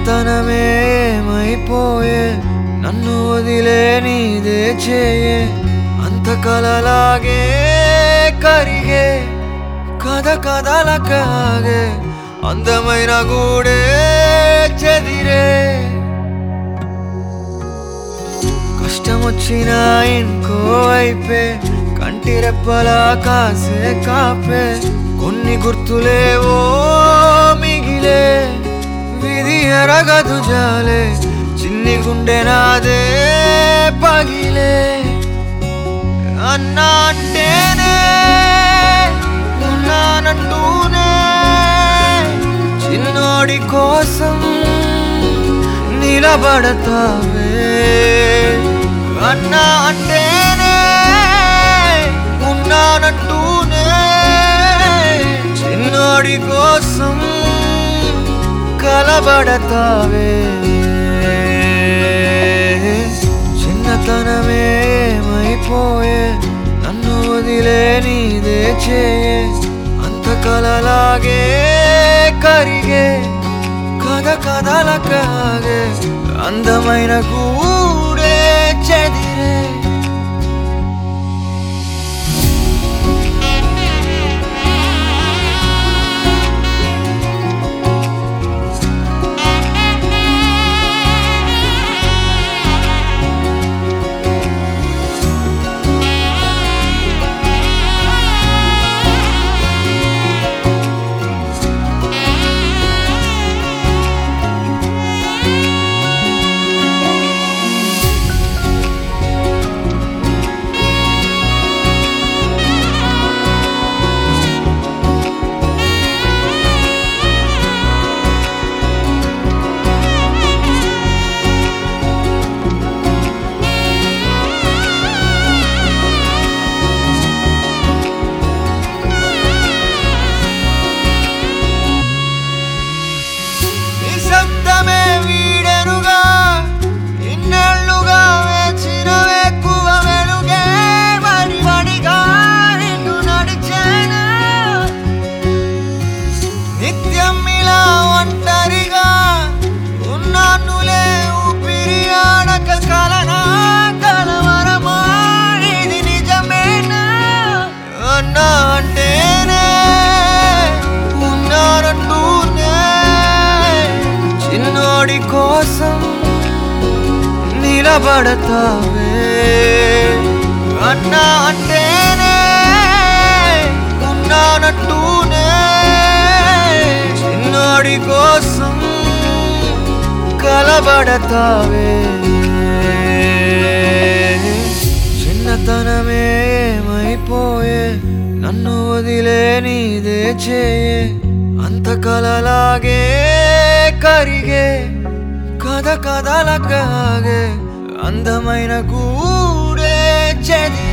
చిన్నతనమేమైపోయే నన్ను వదిలే నీదే చేయే అంత కలలాగే కరిగే కథ కథలకాగే అందమైన గూడే చెదిరే కష్టం వచ్చినా ఇంకో వైపే కంటి రెప్పలా కాసే కాపే కొన్ని గుర్తులేవో మిగిలే విధి ఎరగదు జాలే చిన్ని గుండె నాదే పగిలే అన్నా అంటేనే ఉన్నానంటూనే చిన్నోడి కోసం నిలబడతావే అన్నా అంటేనే ఉన్నానంటూనే చిన్నోడి కోసం కలబడతావే చిన్నతనమేమైపోయే నన్ను వదిలే నీదే చేయే అంత కలలాగే కరిగే కథ కథలకాగే అందమైన గూడే చెదిరే నిశ్శబ్దమే వీడెనుగా ఇన్నేళ్లుగా వేచిన వేకువ వెలుగే వడి వడిగా నిన్ను నడిచేనా నిత్యం ఇలా ఒంటరిగా ఉన్నానులే ఊపిరి ఆడక కలనా కలవరమా ఇది నిజమేనా అన్నా అంటేనే ఉన్నానంటూనే చిన్నోడి కోసం నిలబడతావే అన్నా అంటేనే ఉన్నానంటూనే చిన్నోడి కోసం కలబడతావే చిన్నతనమేమైపోయే నన్ను వదిలే నీదే చేయే అంత కలలాగే కరిగే కథ కథలకాగే అందమైన గూడే చెది